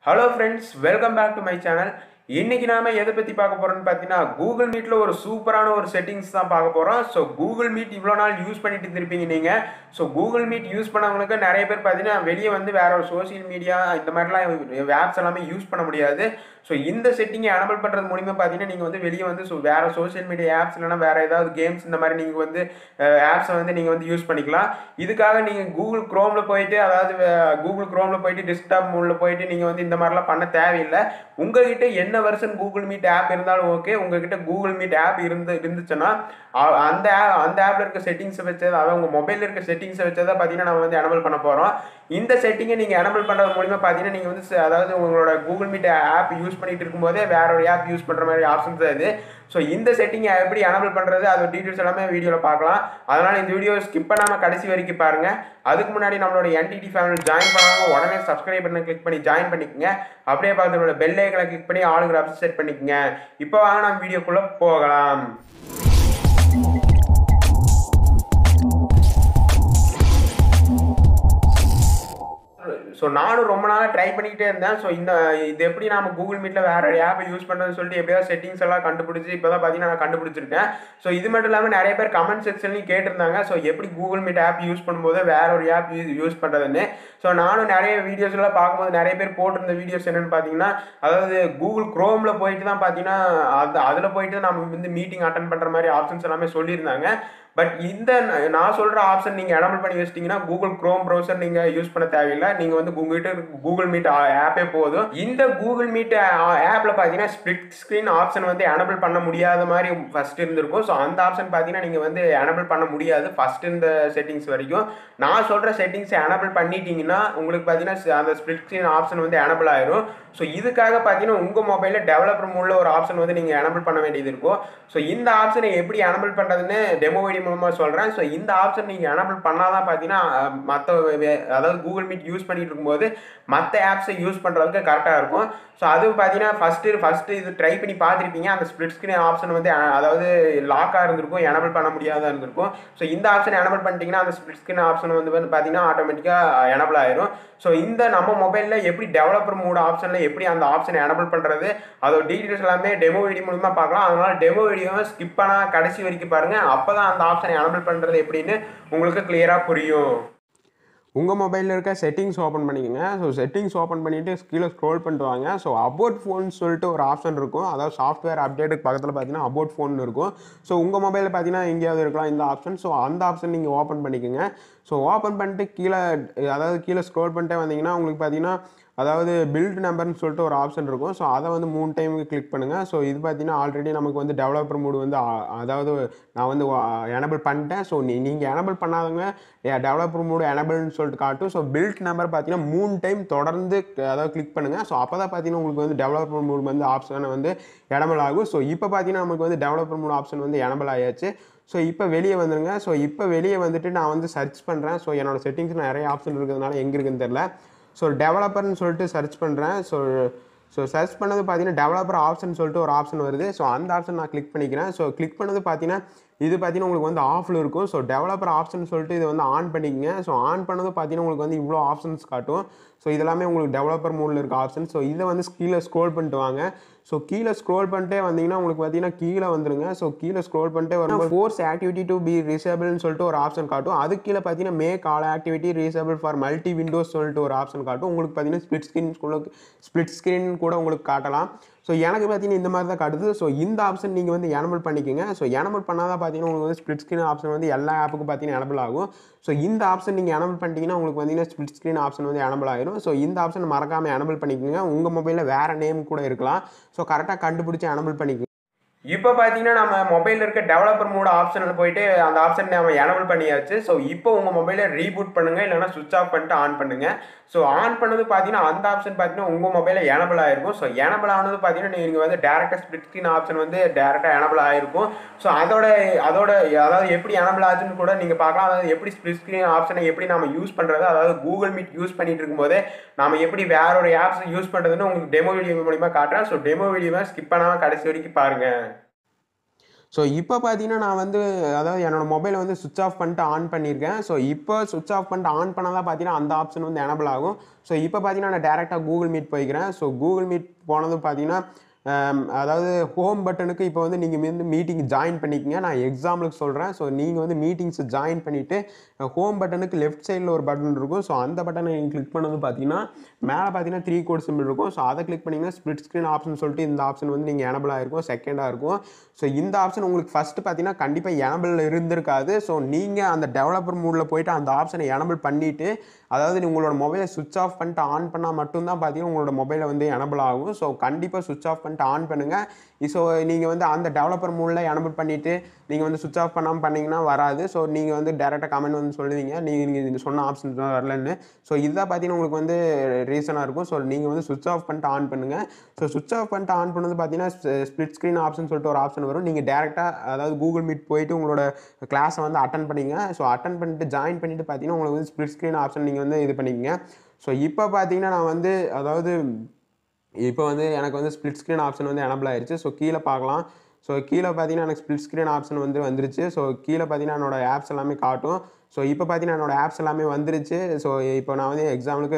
hello friends welcome back to my channel இன்னைக்கு நாம எதை பத்தி பார்க்க போறோம்னு பார்த்தீங்கன்னா கூகுள் மீட்ல ஒரு சூப்பரான ஒரு செட்டிங்ஸ் தான் பார்க்க போறோம் ஸோ கூகுள் மீட் இவ்வளோ நாள் யூஸ் பண்ணிட்டு இருப்பீங்க நீங்க ஸோ கூகுள் மீட் யூஸ் பண்ணவங்களுக்கு நிறைய பேர் பார்த்தீங்கன்னா வெளியே வந்து வேற ஒரு சோஷியல் மீடியா இந்த மாதிரிலாம் ஆப்ஸ் எல்லாமே யூஸ் பண்ண முடியாது ஸோ இந்த செட்டிங்கை எனபிள் பண்ணுறது மூலிமா பார்த்தீங்கன்னா நீங்கள் வந்து வெளியே வந்து ஸோ வேறு சோஷியல் மீடியா ஆப்ஸ் இல்லைனா வேறு ஏதாவது கேம்ஸ் இந்த மாதிரி நீங்கள் வந்து ஆப்ஸை வந்து நீங்கள் வந்து யூஸ் பண்ணிக்கலாம் இதுக்காக நீங்கள் கூகுள் க்ரோமில் போயிட்டு அதாவது கூகுள் க்ரோமில் போயிட்டு டெஸ்க்டாப் மூலில் போயிட்டு நீங்கள் வந்து இந்த மாதிரிலாம் பண்ண தேவையில்லை உங்ககிட்ட என்ன வெர்ஷன் கூகுள் மீட் ஆப் இருந்தாலும் ஓகே உங்ககிட்ட கூகுள் மீட் ஆப் இருந்து இருந்துச்சுன்னா அ- அந்த app- அந்த ஆப்பில் இருக்க செட்டிங்ஸை வச்சது அதாவது உங்கள் மொபைலில் இருக்க செட்டிங்ஸை வச்சதை பார்த்தீங்கன்னா நம்ம வந்து எனபிள் பண்ண போகிறோம் இந்த செட்டிங்கை நீங்கள் எனபிள் பண்ணுறது மூலிமா பார்த்தீங்கன்னா நீங்கள் வந்து ச- அதாவது உங்களோட கூகுள் மீட் ஆப் யூஸ் பண்ணிட்டு இருக்கும்போதே வேற ஒரு ஆப் யூஸ் பண்ணுற மாதிரி ஆப்ஷன்ஸ் தான் இது ஸோ இந்த செட்டிங்கை எப்படி எனபிள் பண்ணுறது அதோட டீட்டெயில்ஸ் எல்லாமே வீடியோவில் பார்க்கலாம் அதனால் இந்த வீடியோ ஸ்கிப் பண்ணாமல் கடைசி வரைக்கும் பாருங்கள் அதுக்கு முன்னாடி நம்மளோட என்டிடி ஃபேமிலி ஜாயின் பண்ணாங்க உடனே சப்ஸ்கிரைப் பண்ண கிளிக் பண்ணி ஜாயின் பண்ணிக்கங்க அப்படியே பார்த்து பெல் ஐக்கனை கிளிக் பண்ணி ஆளுங்கிற ஆப்ஷன் செட் பண்ணிக்கங்க இப்போ வாங்க நம்ம வீடியோக்குள்ளே போகலாம் ஸோ நானும் ரொம்ப நாளாக ட்ரை பண்ணிக்கிட்டே இருந்தேன் ஸோ இந்த இது எப்படி நாம கூகுள் மீட்டில் வேற ஆப்பை யூஸ் பண்ணுறதுன்னு சொல்லிட்டு எப்படியாவது செட்டிங்ஸ் எல்லாம் கண்டுபிடிச்சி இப்போ தான் பார்த்தீங்கன்னா நான் கண்டுபிடிச்சிருக்கேன் ஸோ இது மட்டும் இல்லாமல் நிறைய பேர் கமெண்ட் செக்ஷன்லையும் கேட்டிருந்தாங்க ஸோ எப்படி கூகுள் மீட் ஆப் யூஸ் பண்ணும்போது வேற ஒரு ஆப் யூஸ் யூஸ் பண்ணுறதுன்னு ஸோ நானும் நிறைய வீடியோஸ்லாம் பார்க்கும்போது நிறைய பேர் போட்டிருந்த வீடியோஸ் என்னென்னு பார்த்தீங்கன்னா அதாவது கூகுள் க்ரோமில் போயிட்டு தான் பார்த்தீங்கன்னா அது அதில் போயிட்டு நம்ம வந்து மீட்டிங் அட்டன் பண்ணுற மாதிரி ஆப்ஷன்ஸ் எல்லாமே சொல்லியிருந்தாங்க பட் இந்த ந- நான் சொல்கிற ஆப்ஷன் நீங்கள் எனபிள் பண்ணி வச்சிட்டிங்கன்னா கூகுள் க்ரோம் ப்ரௌசர் நீங்கள் யூஸ் பண்ண தேவையில்லை நீங்கள் வந்து உங்ககிட்ட கூகுள் மீட் ஆப்பே போதும் இந்த கூகுள் மீட் ஆப்பில் பார்த்தீங்கன்னா ஸ்ப்ளிட் ஸ்க்ரீன் ஆப்ஷன் வந்து எனபிள் பண்ண முடியாத மாதிரி ஃபர்ஸ்ட் இருந்திருக்கும் ஸோ அந்த ஆப்ஷன் பார்த்தீங்கன்னா நீங்கள் வந்து எனபிள் பண்ண முடியாது ஃபர்ஸ்ட் இந்த செட்டிங்ஸ் வரைக்கும் நான் சொல்கிற செட்டிங்ஸ் எனபிள் பண்ணிட்டீங்கன்னா உங்களுக்கு பார்த்தீங்கன்னா அந்த ஸ்ப்ளிட் ஸ்க்ரீன் ஆப்ஷன் வந்து எனபிள் ஆயிரும் ஸோ இதுக்காக பார்த்தீங்கன்னா உங்கள் மொபைலில் டெவலப்பர் மூலில் ஒரு ஆப்ஷன் வந்து நீங்கள் எனபிள் பண்ண வேண்டியது இருக்கும் ஸோ இந்த ஆப்ஷனை எப்படி எனபிள் பண்ணுறதுன்னு டெமோ வீடியோ மூலமாக சொல்கிறேன் ஸோ இந்த ஆப்ஷன் நீங்கள் எனபிள் பண்ணாதான் பார்த்தீங்கன்னா மற்ற அதாவது கூகுள் மீட் யூஸ் பண்ணிட்டு இருக்கும்போது மற்ற ஆப்ஸை யூஸ் பண்ணுறதுக்கு கரெக்டாக இருக்கும் ஸோ அது பார்த்தீங்கன்னா ஃபஸ்ட்டு ஃபஸ்ட்டு இது ட்ரை பண்ணி பார்த்துருப்பீங்க அந்த ஸ்ப்ளிட் ஸ்க்ரீன் ஆப்ஷன் வந்து அஹ், அதாவது லாக்காக இருந்திருக்கும் எனபிள் பண்ண முடியாத இருந்திருக்கும் ஸோ இந்த ஆப்ஷன் எனபிள் பண்ணிட்டீங்கன்னா அந்த ஸ்ப்ளிட் ஸ்க்ரீன் ஆப்ஷன் வந்து வந்து பார்த்தீங்கன்னா ஆட்டோமேட்டிக்காக எனபிள் ஆயிரும் ஸோ இந்த நம்ம மொபைலில் எப்படி டெவலப்பர் மூட் ஆப்ஷனில் எப்படி அந்த ஆப்ஷனை எனபிள் பண்ணுறது அதோட டீட்டெயில்ஸ் எல்லாமே டெமோ வீடியோ மூலமா பார்க்கலாம் அதனால டெமோ வீடியோவை ஸ்கிப் பண்ணால் கடைசி வரைக்கும் பாருங்கள் அப்போ தான் அந்த ஆப்ஷனை எனபிள் பண்ணுறது எப்படின்னு உங்களுக்கு கிளியராக புரியும் உங்கள் மொபைலில் இருக்க செட்டிங்ஸ் ஓப்பன் பண்ணிக்கோங்க ஸோ செட்டிங்ஸ் ஓப்பன் பண்ணிவிட்டு கீழே ஸ்க்ரோல் பண்ணிட்டு வாங்க ஸோ அபவுட் ஃபோன் சொல்லிட்டு ஒரு ஆப்ஷன் இருக்கும் அதாவது சாஃப்ட்வேர் அப்டேட்டுக்கு பக்கத்தில் பார்த்தீங்கன்னா அபவுட் ஃபோன் இருக்கும் ஸோ உங்கள் மொபைலில் பார்த்தீங்கன்னா எங்கேயாவது இருக்கலாம் இந்த ஆப்ஷன் ஸோ அந்த ஆப்ஷன் நீங்கள் ஓப்பன் பண்ணிக்கோங்க ஸோ ஓப்பன் பண்ணிட்டு கீழே அதாவது கீழே ஸ்க்ரோல் பண்ணிட்டே வந்தீங்கன்னா உங்களுக்கு பார்த்தீங்கன்னா அதாவது பில்ட் நம்பர்னு சொல்லிட்டு ஒரு ஆப்ஷன் இருக்கும் ஸோ அதை வந்து மூணு டைமுக்கு கிளிக் பண்ணுங்கள் ஸோ இது பார்த்தீங்கன்னா ஆல்ரெடி நமக்கு வந்து டெவலப்பர் மூடு வந்து அ- அதாவது நான் வந்து எனபிள் பண்ணிட்டேன் ஸோ நீ நீங்கள் எனபிள் பண்ணாதவங்க டெவலப்பர் மூடு எனபிள்னு சொல்லிட்டு காட்டும் ஸோ பில்ட் நம்பர் பார்த்தீங்கன்னா மூணு டைம் தொடர்ந்து அதாவது கிளிக் பண்ணுங்கள் ஸோ அப்போ தான் பார்த்தீங்கன்னா உங்களுக்கு வந்து டெவலப்பர் மூடு வந்து ஆப்ஷனை வந்து எனபிள் ஆகும் ஸோ இப்போ பார்த்தீங்கன்னா நமக்கு வந்து டெவலப்பர் மூடு ஆப்ஷன் வந்து எனபிள் ஆயாச்சு ஸோ இப்போ வெளியே வந்துருங்க ஸோ இப்போ வெளியே வந்துட்டு நான் வந்து சர்ச் பண்ணுறேன் ஸோ என்னோட செட்டிங்ஸ் நிறைய ஆப்ஷன் இருக்கிறதுனால எங்கே இருக்குன்னு தெரில ஸோ டெவலப்பர்னு சொல்லிட்டு சர்ச் பண்ணுறேன் ஸோ ஸோ சர்ச் பண்ணது பார்த்தீங்கன்னா டெவலப்பர் ஆப்ஷன் சொல்லிட்டு ஒரு ஆப்ஷன் வருது ஸோ அந்த ஆப்ஷன் நான் கிளிக் பண்ணிக்கிறேன் ஸோ கிளிக் பண்ணது பார்த்தீங்கன்னா இது பார்த்தீங்கன்னா உங்களுக்கு வந்து ஆஃபில் இருக்கும் ஸோ டெவலப்பர் ஆப்ஷன் சொல்லிட்டு இதை வந்து ஆன் பண்ணிக்கங்க ஸோ ஆன் பண்ணது பார்த்தீங்கன்னா உங்களுக்கு வந்து இவ்வளோ ஆப்ஷன்ஸ் காட்டும் ஸோ இதெல்லாமே உங்களுக்கு டெவலப்பர் மோடில் இருக்க ஆப்ஷன் ஸோ இதை வந்து கீழே ஸ்க்ரோல் பண்ணிட்டு வாங்க ஸோ கீழே ஸ்க்ரோல் பண்ணிட்டே வந்தீங்கன்னா உங்களுக்கு பார்த்தீங்கன்னா கீழே வந்துருங்க ஸோ கீழே ஸ்க்ரோல் பண்ணிட்டே வரும்போது ஃபோர்ஸ் ஆக்டிவிட்டி டு பி ரீசபிள்னு சொல்லிட்டு ஒரு ஆப்ஷன் காட்டும் அது கீழே பார்த்தீங்கன்னா make all activity resizable for multi windows சொல்லிட்டு ஒரு ஆப்ஷன் காட்டும் உங்களுக்கு பார்த்தீங்கன்னா ஸ்பிளிட் ஸ்க்ரீன் ஸ்பிளிட் ஸ்க்ரீன் கூட உங்களுக்கு காட்டலாம் ஸோ எனக்கு பார்த்தீங்கன்னா இந்த மாதிரி தான் காட்டுது ஸோ இந்த ஆப்ஷன் நீங்கள் வந்து எனபிள் பண்ணிக்கோங்க ஸோ எனபிள் பண்ணாதான் பார்த்தீங்கன்னா உங்களுக்கு வந்து ஸ்பிளிட் ஸ்க்ரீன் ஆப்ஷன் வந்து எல்லா ஆப்புக்கும் பார்த்தீங்கன்னா எனபிள் ஆகும் ஸோ இந்த ஆப்ஷன் நீங்கள் எனபிள் பண்ணிட்டீங்கன்னா உங்களுக்கு பார்த்தீங்கன்னா ஸ்பிளிட் ஸ்க்ரீன் ஆப்ஷன் வந்து எனபிள் ஆயிரும் ஸோ இந்த ஆப்ஷன் மறக்காமல் எனபிள் பண்ணிக்கோங்க உங்கள் மொபைலில் வேறு நேம் கூட இருக்கலாம் ஸோ கரெக்டாக கண்டுபிடிச்சி எனபிள் பண்ணிக்கோங்க இப்போ பார்த்தீங்கன்னா நம்ம மொபைலில் இருக்க டெவலப்பர் மோட் ஆப்ஷனில் போயிட்டு அந்த ஆப்ஷன் நம்ம எனபிள் பண்ணியாச்சு ஸோ இப்போ உங்கள் மொபைலை ரீபூட் பண்ணுங்கள் இல்லைனா சுவிச் ஆஃப் பண்ணிட்டு ஆன் பண்ணுங்கள் ஸோ ஆன் பண்ணது பார்த்தீங்கன்னா அந்த ஆப்ஷன் பார்த்தீங்கன்னா உங்கள் மொபைலில் எனபிள் ஆயிருக்கும் ஸோ எனபிள் ஆனது பார்த்தீங்கன்னா நீங்கள் வந்து டேரெக்டாக ஸ்பிளிட் ஸ்க்ரீன் ஆப்ஷன் வந்து டேரெக்டாக எனபிள் ஆயிருக்கும் ஸோ அதோட அதோட அதாவது எப்படி எனபிள் ஆச்சுன்னு கூட நீங்கள் பார்க்கலாம் அதாவது எப்படி ஸ்பிளிட் ஸ்க்ரீன் ஆப்ஷனை எப்படி நம்ம யூஸ் பண்ணுறது அதாவது கூகுள் மீட் யூஸ் பண்ணிட்டு இருக்கும்போதே நாம எப்படி வேற ஒரு ஆப்ஸ் யூஸ் பண்ணுறதுன்னு உங்களுக்கு டெமோ வீடியோ மூலிமா காட்டுறேன் ஸோ டெமோ வீடியோவை ஸ்கிப் பண்ணாமல் கடைசி வரைக்கும் பாருங்கள் ஸோ இப்போ பார்த்தீங்கன்னா நான் வந்து அதாவது என்னோட மொபைலை வந்து சுவிச் ஆஃப் பண்ணிட்டு ஆன் பண்ணியிருக்கேன் ஸோ இப்போ சுவிச் ஆஃப் பண்ணிட்டு ஆன் பண்ணால் தான் பார்த்தீங்கன்னா அந்த ஆப்ஷன் வந்து எனபிள் ஆகும் ஸோ இப்போ பார்த்தீங்கன்னா நான் டேரெக்டாக கூகுள் மீட் போய்க்கிறேன் ஸோ கூகுள் மீட் போனதும் பார்த்தீங்கன்னா ஆம், அதாவது ஹோம் பட்டனுக்கு இப்போ வந்து நீங்கள் வந்து மீட்டிங் ஜாயின் பண்ணிக்கங்க நான் எக்ஸாம்பிளுக்கு சொல்கிறேன் ஸோ நீங்கள் வந்து மீட்டிங்ஸ் ஜாயின் பண்ணிவிட்டு ஹோம் பட்டனுக்கு லெஃப்ட் சைடில் ஒரு பட்டன் இருக்கும் ஸோ அந்த பட்டனை நீங்கள் கிளிக் பண்ணது பார்த்தீங்கன்னா மேலே பார்த்தீங்கன்னா த்ரீ கோட் சிம்பிள் இருக்கும் ஸோ அதை கிளிக் பண்ணிங்கன்னா ஸ்ப்ளிட் ஸ்க்ரீன் ஆப்ஷன் சொல்லிட்டு இந்த ஆப்ஷன் வந்து நீங்கள் எனபிள் ஆகிருக்கும் செகண்டாக இருக்கும் ஸோ இந்த ஆப்ஷன் உங்களுக்கு ஃபஸ்ட்டு பார்த்தீங்கன்னா கண்டிப்பாக எனபிள் இருந்திருக்காது ஸோ நீங்கள் அந்த டெவலப்பர் மூடில் போயிட்டு அந்த ஆப்ஷனை எனபிள் பண்ணிவிட்டு அதாவது உங்களோட மொபைலை சுவிச் ஆஃப் பண்ணிட்டு ஆன் பண்ணால் மட்டும்தான் பார்த்தீங்கன்னா உங்களோட மொபைலை வந்து எனபிள் ஆகும் ஸோ கண்டிப்பாக சுவிச் ஆஃப் பண்ணிட்டு ஆன் பண்ணுங்கள் ஸோ நீங்கள் வந்து அந்த டெவலப்பர் மூடில் எனபிள் பண்ணிவிட்டு நீங்கள் வந்து சுவிச் ஆஃப் பண்ணாமல் பண்ணீங்கன்னா வராது ஸோ நீங்கள் வந்து டேரெக்டாக கமெண்ட் வந்து சொல்லுவீங்க நீங்கள் நீங்கள் சொன்ன ஆப்ஷன் தான் வரலன்னு ஸோ இதுதான் பார்த்தீங்கன்னா உங்களுக்கு வந்து ரீசனாக இருக்கும் ஸோ நீங்கள் வந்து சுவிச் ஆஃப் பண்ணிட்டு ஆன் பண்ணுங்கள் ஸோ சுவிச் ஆஃப் பண்ணிட்டு ஆன் பண்ணது பார்த்தீங்கன்னா ஸ்ப்ளிட் ஸ்க்ரீன் ஆப்ஷன் சொல்லிட்டு ஒரு ஆப்ஷன் வரும் நீங்கள் டேரெக்டாக அதாவது கூகுள் மீட் போயிட்டு உங்களோட கிளாஸை வந்து அட்டன் பண்ணிங்க ஸோ அட்டன் பண்ணிட்டு ஜாயின் பண்ணிட்டு பார்த்தீங்கன்னா உங்களுக்கு வந்து ஸ்ப்ளிட் ஸ்க்ரீன் ஆப்ஷன் நீங்கள் வந்து இது பண்ணிக்கங்க ஸோ இப்போ பார்த்தீங்கன்னா நான் வந்து அதாவது இப்போ வந்து எனக்கு வந்து ஸ்ப்ளிட் ஸ்க்ரீன் ஆப்ஷன் வந்து எனபிள் ஆயிருச்சு ஸோ கீழே பார்க்கலாம் ஸோ கீழே பார்த்தீங்கன்னா எனக்கு ஸ்ப்ளிட் ஸ்க்ரீன் ஆப்ஷன் வந்து வந்துருச்சு ஸோ கீழே பார்த்தீங்கன்னா என்னோட ஆப்ஸ் எல்லாமே காட்டும் ஸோ இப்போ பார்த்தீங்கன்னா என்னோட ஆப்ஸ் எல்லாமே வந்துருச்சு ஸோ இப்போ நான் வந்து எக்ஸாம்பிளுக்கு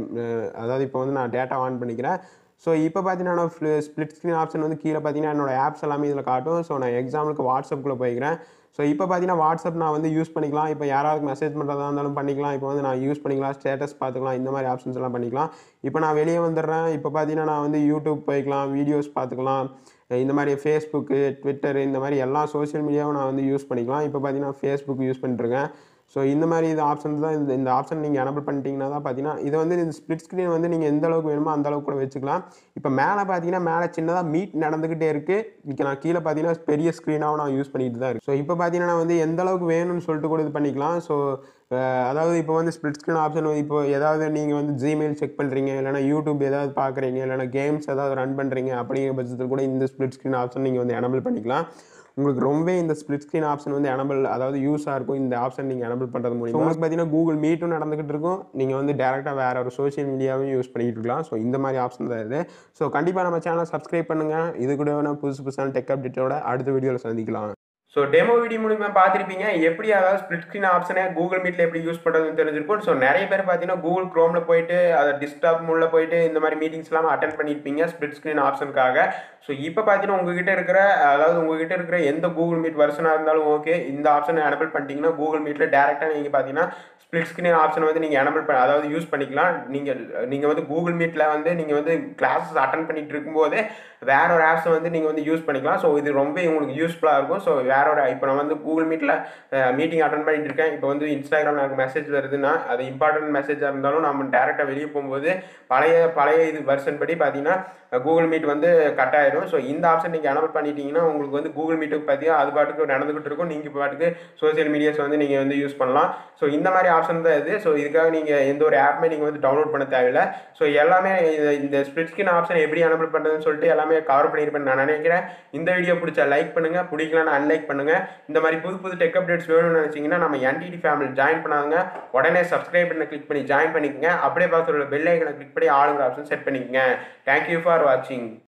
அதாவது இப்போ வந்து நான் டேட்டா ஆன் பண்ணிக்கிறேன் ஸோ இப்போ பார்த்தீங்கன்னா ஸ்ப்ளிட் ஸ்க்ரீன் ஆப்ஷன் வந்து கீழே பார்த்தீங்கன்னா என்னோட ஆப்ஸ் எல்லாமே இதில் காட்டும் ஸோ நான் எக்ஸாம்பிளுக்கு வாட்ஸ்அப்புக்குள்ளே போய்க்கிறேன் ஸோ இப்போ பார்த்தீங்கன்னா வாட்ஸ்அப் நான் வந்து யூஸ் பண்ணிக்கலாம் இப்போ யாராவது மெசேஜ் பண்ணுறதா இருந்தாலும் பண்ணிக்கலாம் இப்போ வந்து நான் யூஸ் பண்ணிக்கலாம் ஸ்டேட்டஸ் பார்த்துக்கலாம் இந்த மாதிரி ஆப்ஷன்ஸ் எல்லாம் பண்ணிக்கலாம் இப்போ நான் வெளியே வந்துடுறேன் இப்போ பார்த்தீங்கன்னா நான் வந்து யூடியூப் போய்க்கலாம் வீடியோஸ் பார்த்துக்கலாம் இந்த மாதிரி ஃபேஸ்புக்கு ட்விட்டர் இந்த மாதிரி எல்லா சோஷியல் மீடியாவும் நான் வந்து யூஸ் பண்ணிக்கலாம் இப்போ பார்த்தீங்கன்னா ஃபேஸ்புக் யூஸ் பண்ணிட்டுருக்கேன் ஸோ இந்த மாதிரி இது ஆப்ஷன் தான் இந்த இந்த ஆப்ஷன் நீங்கள் எனபிள் பண்ணிட்டீங்கன்னா தான் பார்த்தீங்கன்னா இது வந்து இந்த ஸ்ப்ளிட் ஸ்க்ரீன் வந்து நீங்கள் எந்த அளவுக்கு வேணுமோ அந்த அளவுக்கு கூட வச்சுக்கலாம் இப்போ மேலே பார்த்தீங்கன்னா மேலே சின்னதாக மீட் நடந்துக்கிட்டே இருக்குது இங்கே நான் கீழே பார்த்தீங்கன்னா பெரிய ஸ்க்ரீனாகவும் நான் யூஸ் பண்ணிட்டு தான் இருக்கு ஸோ இப்போ பார்த்தீங்கன்னா நான் வந்து எந்த அளவுக்கு வேணும்னு சொல்லிட்டு கூட இது பண்ணிக்கலாம் ஸோ அதாவது இப்போ வந்து ஸ்ப்ளிட் ஸ்க்ரீன் ஆப்ஷன் இப்போ ஏதாவது நீங்கள் வந்து ஜிமெயில் செக் பண்ணுறீங்க இல்லைனா யூடியூப் ஏதாவது பார்க்குறீங்க இல்லைனா கேம்ஸ் ஏதாவது ரன் பண்ணுறீங்க அப்படிங்கிற பட்சத்தில் கூட இந்த ஸ்ப்ளிட் ஸ்க்ரீன் ஆப்ஷன் நீங்கள் வந்து எனபிள் பண்ணிக்கலாம் உங்களுக்கு ரொம்பவே இந்த ஸ்ப்ளிட் ஸ்க்ரீன் ஆப்ஷன் வந்து எனபிள் அதாவது யூஸாக இருக்கும் இந்த ஆப்ஷன் நீங்கள் எனபிள் பண்ணுறது மூலியமாக உங்களுக்கு பார்த்தீங்கன்னா கூகுள் மீட்டும் நடந்துகிட்டு இருக்கும் நீங்கள் வந்து டேரெக்டாக வேற ஒரு சோஷியல் மீடியாவும் யூஸ் பண்ணிட்டு இருக்கலாம் ஸோ இந்த மாதிரி ஆப்ஷன் தான் இது ஸோ கண்டிப்பாக நம்ம சேனலை சப்ஸ்கிரைப் பண்ணுங்கள் இது கூட வேணா புதுசு புதுசான டெக் அப்டேட்டோட அடுத்த வீடியோவில் சந்திக்கலாம் ஸோ டெமோ வீடியோ மூலிமா பார்த்துருப்பீங்க எப்படி அதாவது ஸ்ப்ளிட் ஸ்க்ரீன் ஆப்ஷனை கூகுள் மீட்டில் எப்படி யூஸ் பண்ணுறதுன்னு தெரிஞ்சிருக்கும் ஸோ நிறைய பேர் பார்த்தீங்கன்னா கூகுள் க்ரோமில் போயிட்டு அதை டிஸ்டாப் மூலில் போயிட்டு இந்த மாதிரி மீட்டிங்ஸ் எல்லாம் அட்டன் பண்ணியிருப்பீங்க ஸ்ப்ளிட் ஸ்க்ரீன் ஆப்ஷனுக்காக ஸோ இப்போ பார்த்தீங்கன்னா உங்ககிட்ட இருக்கிற அதாவது உங்ககிட்ட இருக்கிற எந்த கூகுள் மீட் வருஷனாக இருந்தாலும் ஓகே இந்த ஆப்ஷனை எனபிள் பண்ணிட்டீங்கன்னா கூகுள் மீட்டில் டேரெக்டாக நீங்கள் பார்த்தீங்கன்னா ஸ்ப்ளிட் ஸ்க்ரீன் ஆப்ஷன் வந்து நீங்கள் எனபிள் பண்ண அதாவது யூஸ் பண்ணிக்கலாம் நீங்கள் நீங்கள் வந்து கூகுள் மீட்டில் வந்து நீங்கள் வந்து கிளாஸஸ் அட்டன் பண்ணிட்டு இருக்கும்போது வேற ஒரு ஆப்ஸை வந்து நீங்கள் வந்து யூஸ் பண்ணிக்கலாம் ஸோ இது ரொம்ப உங்களுக்கு யூஸ்ஃபுல்லாக இருக்கும் ஸோ வேற ஒரு இப்போ நான் வந்து கூகுள் மீட்டில் மீட்டிங் அட்டன் பண்ணிட்டு இருக்கேன் இப்போ வந்து இன்ஸ்டாகிராமில் எனக்கு மெசேஜ் வருதுன்னா அது இம்பார்ட்டன்ட் மெசேஜாக இருந்தாலும் நம்ம டேரெக்டாக வெளியே போகும்போது பழைய பழைய இது வெர்ஷன் படி பார்த்தீங்கன்னா கூகுள் மீட் வந்து கட் ஆயிடும் ஸோ இந்த ஆப்ஷன் நீங்கள் எனபிள் பண்ணிட்டீங்கன்னா உங்களுக்கு வந்து கூகுள் மீட்டுக்கு பார்த்தீங்கன்னா அது பாட்டுக்கு நடந்துகிட்டு இருக்கும் நீங்கள் பாட்டுக்கு சோஷியல் மீடியாஸ் வந்து நீங்கள் வந்து யூஸ் பண்ணலாம் ஸோ இந்த மாதிரி ஆப்ஷன் தான் இது ஸோ இதுக்காக நீங்கள் எந்த ஒரு ஆப்புமே நீங்கள் வந்து டவுன்லோட் பண்ண தேவையில்லை ஸோ எல்லாமே இந்த- இந்த ஸ்பிளிட் ஸ்கிரீன் ஆப்ஷன் எப்படி எனபிள் பண்ணுறதுன்னு சொல்லிட்டு எல்லாமே கவர் பண்ணியிருப்பேன் நான் நினைக்கிறேன் இந்த வீடியோ பிடிச்சா லைக் பண்ணுங்கள் பிடிக்கலன்னு அன்லைக் பண்ணுங்கள் இந்த மாதிரி புது புது டெக் அப்டேட்ஸ் வேணும்னு நினச்சிங்கன்னா நம்ம என்டிடி ஃபேமிலி ஜாயின் பண்ணாங்க உடனே சப்ஸ்கிரைப் பண்ண கிளிக் பண்ணி ஜாயின் பண்ணிக்கங்க அப்படியே பார்த்து பெல் ஐக்கனை கிளிக் பண்ணி ஆளுங்கிற ஆப்ஷன் செட் பண்ணிக்கங்க தேங்க்யூ ஃபார் வாட்சிங்